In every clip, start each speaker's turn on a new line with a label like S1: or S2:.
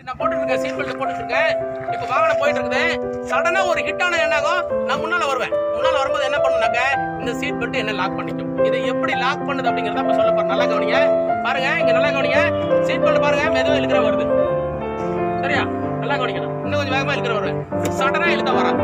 S1: நான் போட்டுட்டு இருக்கேன் சீட் பெல்ட் போட்டுட்டு இருக்கேன் இப்போ வாகனம் போயிட்டு இருக்குது சடனா ஒரு ஹிட் ஆன என்ன ஆகும் நான் முன்னால வருவேன் முன்னால வரும்போது என்ன பண்ணுனாக்க இந்த சீட் பெல்ட் என்ன லாக் பண்ணிக்கும் இதை எப்படி லாக் பண்ணுது அப்படிங்கறத இப்ப சொல்ல போறேன் நல்லா கவனிங்க பாருங்க இங்க நல்லா கவனிங்க சீட் பெல்ட் பாருங்க மெதுவா இழுக்கிற வருது சரியா நல்லா கவனிக்கணும் இன்னும் கொஞ்சம் வேகமா இழுக்கிற வருவேன் சடனா இழுத்தா வரா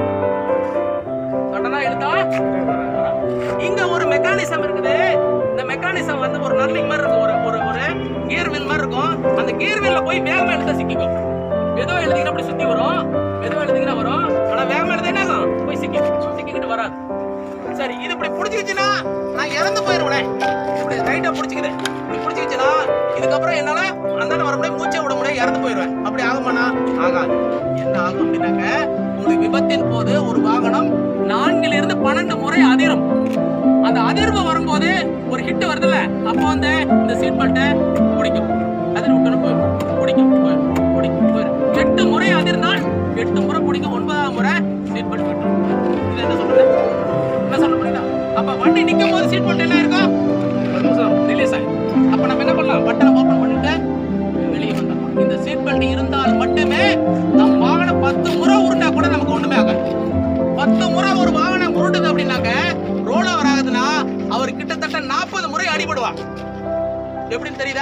S1: சடனா இழுத்தா வரா. இங்க ஒரு மெக்கானிசம் இருக்குது இந்த மெக்கானிசம் வந்து ஒரு நர்லிங் மாதிரி இருக்கும் ஒரு ஒரு ஒரு கியர் வீல் மாதிரி இருக்கும் அந்த கியர் வீல்ல போய் வேகமா எழுத சிக்கிக்கும் மெதுவா எழுதிங்கன்னா அப்படி சுத்தி வரும் மெதுவா எழுதிங்கன்னா வரும் ஆனா வேகமா எழுத என்ன ஆகும் போய் சிக்கி சிக்கிக்கிட்டு வராது சரி இது இப்படி பிடிச்சிக்கிச்சுன்னா நான் இறந்து போயிருவேன் இப்படி டைட்டா பிடிச்சிக்குது இப்படி பிடிச்சிக்கிச்சுன்னா இதுக்கப்புறம் என்னால அந்தாண்ட வர முடியாது மூச்சை விட முடியாது இறந்து போயிருவேன் அப்படி ஆகுமாண்ணா ஆகாது என்ன ஆகும் அப்படின்னாக்க உங்களுக்கு விபத்தின் போது ஒரு வாகனம் நான்கில இருந்து பன்னெண்டு முறை அதிரும் அந்த அதிர்வு வரும்போது ஒரு ஹிட் வருதுல்ல அப்போ வந்து இந்த சீட் பெல்ட்டை பிடிக்கும் அதில் விட்டுன்னு போயிடும் பிடிக்கும் போயிடும் பிடிக்கும் போயிடும் எட்டு முறை அதிர்ந்தால் எட்டு முறை பிடிக்கும் ஒன்பதாம் முறை சீட் பெல்ட் விட்டுரும் இது என்ன சொல்றது என்ன சொல்ல புரியுதா அப்ப வண்டி நிக்கும் போது சீட் பெல்ட் என்ன இருக்கும் ரிலீஸ் ஆகும் அப்ப நம்ம என்ன பண்ணலாம் பட்டனை ஓபன் பண்ணிட்டு வெளியே வந்துடலாம் இந்த சீட் பெல்ட் இருந்தால் மட்டுமே நம் வாகனம் பத்து முறை உருண்டா கூட நமக்கு ஒண்ணுமே ஆகாது பத்து முறை ஒரு வாகனம் உருண்டுது அப்படின்னாக்க ரோல் ஓவர் ஆகுதுன்னா அவர் கிட்டத்தட்ட நாற்பது முறை அடிபடுவார் எப்படின்னு தெரியுதா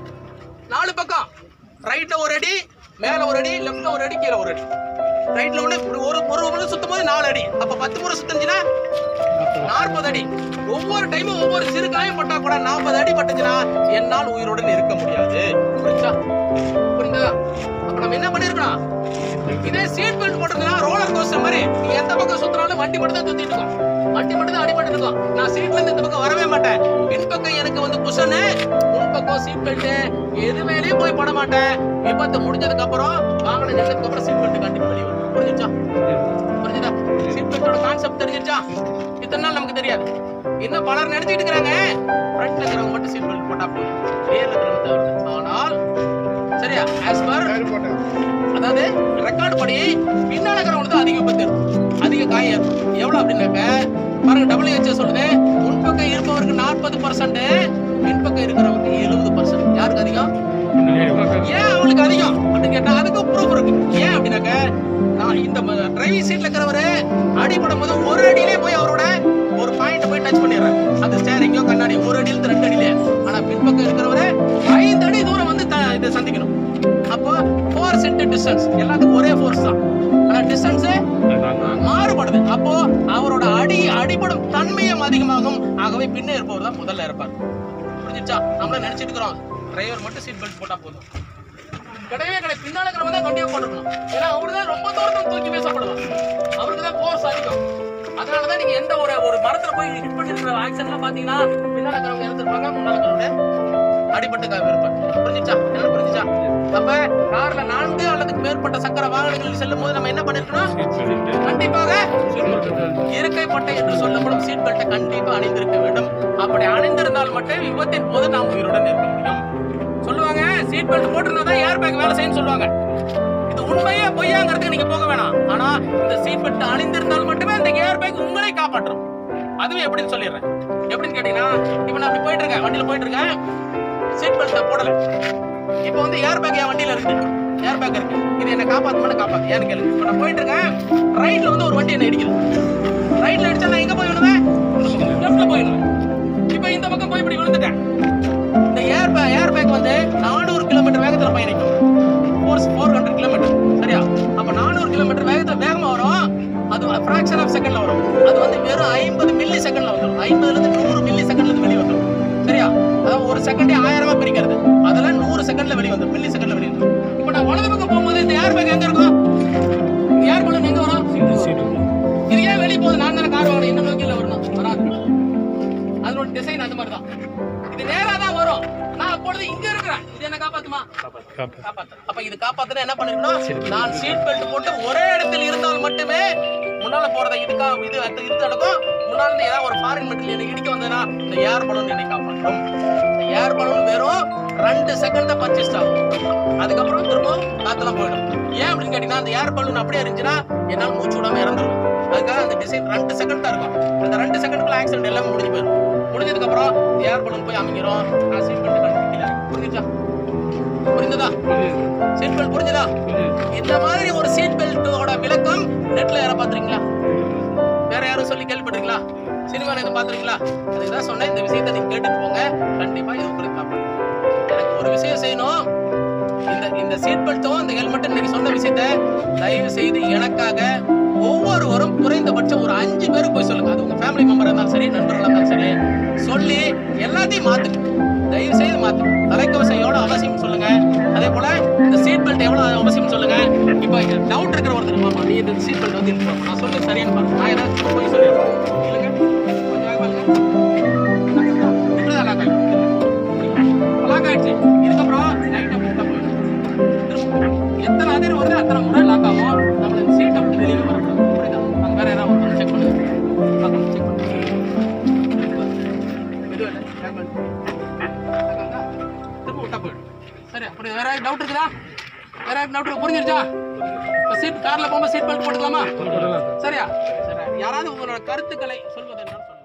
S1: நாலு பக்கம் ரைட்ல ஒரு அடி மேல ஒரு அடி லெஃப்ட்ல ஒரு அடி கீழே ஒரு அடி ரைட்ல ஒண்ணு இப்படி ஒரு ஒரு முறை சுத்தும் போது நாலு அடி அப்ப பத்து முறை சுத்துச்சுன்னா நாற்பது அடி ஒவ்வொரு டைமும் ஒவ்வொரு சிறு காயம் பட்டா கூட நாற்பது அடி பட்டுச்சுன்னா என்னால் உயிருடன் இருக்க முடியாது புரிஞ்சா புரியுதா அப்ப நம்ம என்ன பண்ணிருக்கோம் இதே சீட் பெல்ட் போட்டிருந்தா ரோலர் கோஸ்டர் மாதிரி நீ எந்த பக்கம் சுத்தினாலும் வண்டி மட்டும் தான் சுத்திட்டு இருக்கும் வண்டி மட்டும் தான் அடிபட்டு இருக்கும் நான் சீட்ல இருந்து இந்த பக்கம் வரவே மாட்டேன் பின்பக்கம் எனக்கு வந்து குஷனு முன் பக்கம் சீட் பெல்ட் எது மேலேயும் போய் பட மாட்டேன் விபத்து முடிஞ்சதுக்கு அப்புறம் வாகனம் நின்றதுக்கு அப்புறம் சீட் பெல்ட் கண்டிப்பா வெளியே வரும் புரிஞ்சுச்சா புரிஞ்சுதா சீட் பெல்ட்டோட கான்செப்ட் தெரிஞ்சிருச்சா இத்தனை நாள் நமக்கு தெரியாது இன்னும் பலர் நினைச்சிட்டு இருக்கிறாங்க ஃப்ரண்ட்ல இருக்கிறவங்க மட்டும் சீட் பெல்ட் போட்டா போதும் ரியர்ல இருக்கிறவங்க தவிர்த்து ஆனால் சரியா ஆஸ் பர் அதாவது ரெக்கார்டு படி பின்னால இருக்கிறவங்களுக்கு தான் அதிக விபத்து இருக்கும் அதிக காயம் ஏற்படும் எவ்வளவு அப்படின்னாக்க பாருங்க டபிள்யூஹெச்ஓ சொல்லுது முன்பக்கம் இருப்பவருக்கு நாற்பது பர்சன்ட் பின்பக்கம் இருக்கிறவருக்கு எழுபது பர்சன்ட் யாருக்கு அதிகம் ஏன் அவளுக்கு அதிகம் அப்படின்னு கேட்டா அதுக்கு ப்ரூஃப் இருக்கு ஏன் அப்படின்னாக்க நான் இந்த டிரைவிங் சீட்ல இருக்கிறவரு அடிபடும் போது ஒரு அடியிலே போய் அவரோட ஒரு பாயிண்ட் போய் டச் பண்ணிடுறாரு அது ஸ்டேரிங்கோ கண்ணாடி ஒரு அடியில இருந்து ரெண்டு அடியிலே ஆனா பின்பக்கம் இருக்கிறவரு ஐந்து அடி தூரம் வந்து த- இதை சந்திக்கணும் அப்போ ஃபோர்ஸ் இன்டு டிஸ்டன்ஸ் எல்லாத்துக்கும் ஒரே ஃபோர்ஸ் தான் ஆனா டிஸ்டன்ஸ் மாறுபடுது அப்போ அவரோட அடி அடிபடும் தன்மையும் அதிகமாகும் ஆகவே பின்னே இருப்பவர் தான் முதல்ல இருப்பார் புரிஞ்சுச்சா நம்மள நினைச்சிட்டு இருக்கிறோம் டிரைவர் மட்டும் சீட் பெல்ட் போட்டா போதும் கிடையவே கிடையாது பின்னால இருக்கிறவங்க தான் கண்டிப்பா போட்டுக்கணும் ஏன்னா அவரு தான் ரொம்ப தூரத்துக்கு தூக்கி பேசப்படுவார் அவருக்கு தான் ஃபோர்ஸ் அதிகம் அதனாலதான் நீங்க எந்த ஒரு ஒரு மரத்துல போய் ஹிட் பண்ணிருக்கிற ஆக்சிடென்ட்லாம் பாத்தீங்கன்னா பின்னால இருக்கிறவங்க இறந்துருப்பாங்க முன்னால இருக்கிறவங்க அடிபட்டு இருப்பாங்க புரிஞ்சுச்சா என்ன புரிஞ்சுச்சா அப்ப கார்ல நான்கு அல்லது மேற்பட்ட சக்கர வாகனங்களில் செல்லும் போது நம்ம என்ன பண்ணிருக்கணும் கண்டிப்பாக இருக்கை பட்டை என்று சொல்லப்படும் சீட் பெல்ட்டை கண்டிப்பா அணிந்திருக்க வேண்டும் அப்படி அணிந்திருந்தால் மட்டும் விபத்தின் போது நாம் உயிருடன் இருக்க முடியும் சொல்லுவாங்க சீட் பெல்ட் போட்டிருந்தா தான் ஏர் பேக் வேலை செய்யும் சொல்லுவாங்க இது உண்மையா பொய்யாங்கிறதுக்கு நீங்க போக வேணாம் ஆனா இந்த சீட் பெல்ட் அணிந்திருந்தால் மட்டுமே அந்த ஏர் பேக் உங்களை காப்பாற்றும் அதுவும் எப்படின்னு சொல்லிடுறேன் எப்படின்னு கேட்டீங்கன்னா இப்போ நான் அப்படி போயிட்டு இருக்கேன் வண்டியில போயிட்டு இருக்கேன் சீட் பெல்ட்டை போடல இப்போ வந்து ஏர் பேக் என் வண்டியில இருக்கு ஏர் பேக் இருக்கு இது என்ன காப்பாத்துமான்னு காப்பாத்து ஏன்னு கேளுங்க இப்போ நான் போயிட்டு இருக்கேன் ரைட்ல வந்து ஒரு வண்டி என்ன இடிக்குது ரைட்ல அடிச்சா நான் எங்க போய் விழுவேன் லெஃப்ட்ல போயிடுவேன் இப்போ இந்த பக்கம் போய் இப்படி விழுந்துட்டேன் இந்த ஏர் பேக் ஏர் பேக் வந்து நானூறு கிலோமீட்டர் வேகத்துல பயணிக்கும் ஃபோர் ஃபோர் ஹண்ட்ரட் கிலோமீட்டர் சரியா அப்ப நானூறு கிலோமீட்டர் வேகத்துல வேகமா வரும் அது ஃபிராக்ஷன் ஆஃப் செகண்ட்ல வரும் அது வந்து வெறும் ஐம்பது மில்லி செகண்ட்ல வந்துடும் ஐம்பதுல இருந்து நூறு மில்லி செகண்ட்ல இருந்து வெளியே வந்துடும் சரியா அதாவது ஒரு செகண்டே ஆயிரமா பிரிக்கிறது அதுல நூறு செகண்ட்ல வெளியே வந்துடும் மில்லி செகண்ட்ல வெளியே வந்துடும் இப்போ நான் வலது பக்கம் போகும்போது இந்த ஏர் பேக் எங்க இருக்கும் இந்த ஏர் பலூன் எங்க வரும் இது ஏன் வெளியே போகுது நான் தானே கார் வாங்கணும் என்ன நோக்கியில் வரணும் வராது அதனோட டிசைன் அது மாதிரி தான் இது நேரா தான் வரும் நான் அப்பொழுது இங்க இருக்கிறேன் இது என்ன காப்பாத்துமா காப்பாத்து அப்ப இது காப்பாத்துனா என்ன பண்ணிருக்கணும் நான் சீட் பெல்ட் போட்டு ஒரே இடத்தில் இருந்தால் மட்டுமே முன்னால போறத இதுக்கா இது அடுத்து இது நடக்கும் முன்னால இருந்து ஏதாவது ஒரு ஃபாரின் மெட்டீரியல் என்னை இடிக்க வந்ததுன்னா இந்த ஏர் பலூன் என்னை காப்பாற்றும் இந்த ஏர் பலூன் வெறும் ரெண்டு செகண்ட் தான் பர்ச்சேஸ் ஆகும் அதுக்கப்புறம் திரும்பவும் காத்தெல்லாம் போயிடும் ஏன் அப்படின்னு கேட்டீங்கன்னா அந்த ஏர் பலூன் அப்படியே இருந்துச்சுன்னா என்னால் மூச்சு விடாம இறந்துரும் அதுக்காக அந்த டிசைன் ரெண்டு செகண்ட் தான் இருக்கும் அந்த ரெண்டு செகண்ட்குள்ள ஆக்சிடென்ட் எல்லாமே முடிஞ்சு போயிடும் முடிஞ்சதுக்கு அப்புறம் ஏர் பலூன் போய் அமைக்கிறோம் நான் சீட் பெல்ட் கண்டுபிடிக்கல புரிஞ்சுச்சா புரிந்ததா சீட் பெல்ட் புரிஞ்சதா இந்த மாதிரி ஒரு சீட் பெல்ட்டோட விளக்கம் நெட்ல யாரா பாத்துறீங்களா வேற யாரும் சொல்லி கேள்விப்பட்டிருக்கீங்களா சினிமால எதுவும் பாத்துறீங்களா அதுக்கு தான் சொன்னேன் இந்த விஷயத்தை நீங்க கேட்டுட்டு போங்க கண்டிப்பா இது உங்களுக்கு காப்பாடும் எனக்கு ஒரு விஷயம் செய்யணும் இந்த இந்த சீட் பெல்ட்டும் இந்த ஹெல்மெட்டும் இன்னைக்கு சொன்ன விஷயத்த தயவு செய்து எனக்காக ஒவ்வொருவரும் குறைந்தபட்சம் ஒரு அஞ்சு பேருக்கு போய் சொல்லுங்க அது உங்க ஃபேமிலி மெம்பரா இருந்தாலும் சரி நண்பர்களா இருந்தாலும் சரி சொல்லி எல்லாத்தையும் மாத்துங்க தயவு செய்து மாத்துங்க தலைக்கவசம் எவ்வளவு அவசியம் சொல்லுங்க அதே போல இந்த சீட் பெல்ட் எவ்வளவு அவசியம் சொல்லுங்க இப்போ டவுட் இருக்கிற ஒருத்தர் மாமா நீ இந்த சீட் பெல்ட் வந்து இழுத்து வா. நான் சொல்ல சரியான பாருங்க நான் ஏதாவது போய் சொல்லிடுறேன் இல்லைங்க கொஞ்சம் வேகமா இல்லைங்க இப்படிதான் லாக் ஆயிடும் லாக் ஆயிடுச்சு இதுக்கப்புறம் லைட்டா புக்கா போயிடும் திரும்ப எத்தனை அதிர் வருது அத்தனை முறை லாக் ஆகும் நம்மள இந்த சீட்டை விட்டு வெளியே வரக்கூடாது புரியுதா அங்க வேற யாராவது ஒருத்தர் செக் பண்ணுங்க பார்க்கலாம் செக் பண்ணுங்க மெதுவா இல்லை, back பண்ணு. Lock ஆகுதா? திரும்ப விட்டா போயிடும் சரி அப்படி வேற டவுட் இருக்குதா வேற டவுட் புரிஞ்சிருச்சா இப்போ சீட் கார்ல போகும்போது சீட் பெல்ட் போட்டுக்கலாமா சரியா சரி யாராவது உங்களோட கருத்துக்களை சொல்வது என்னன்னு சொல்லுங்க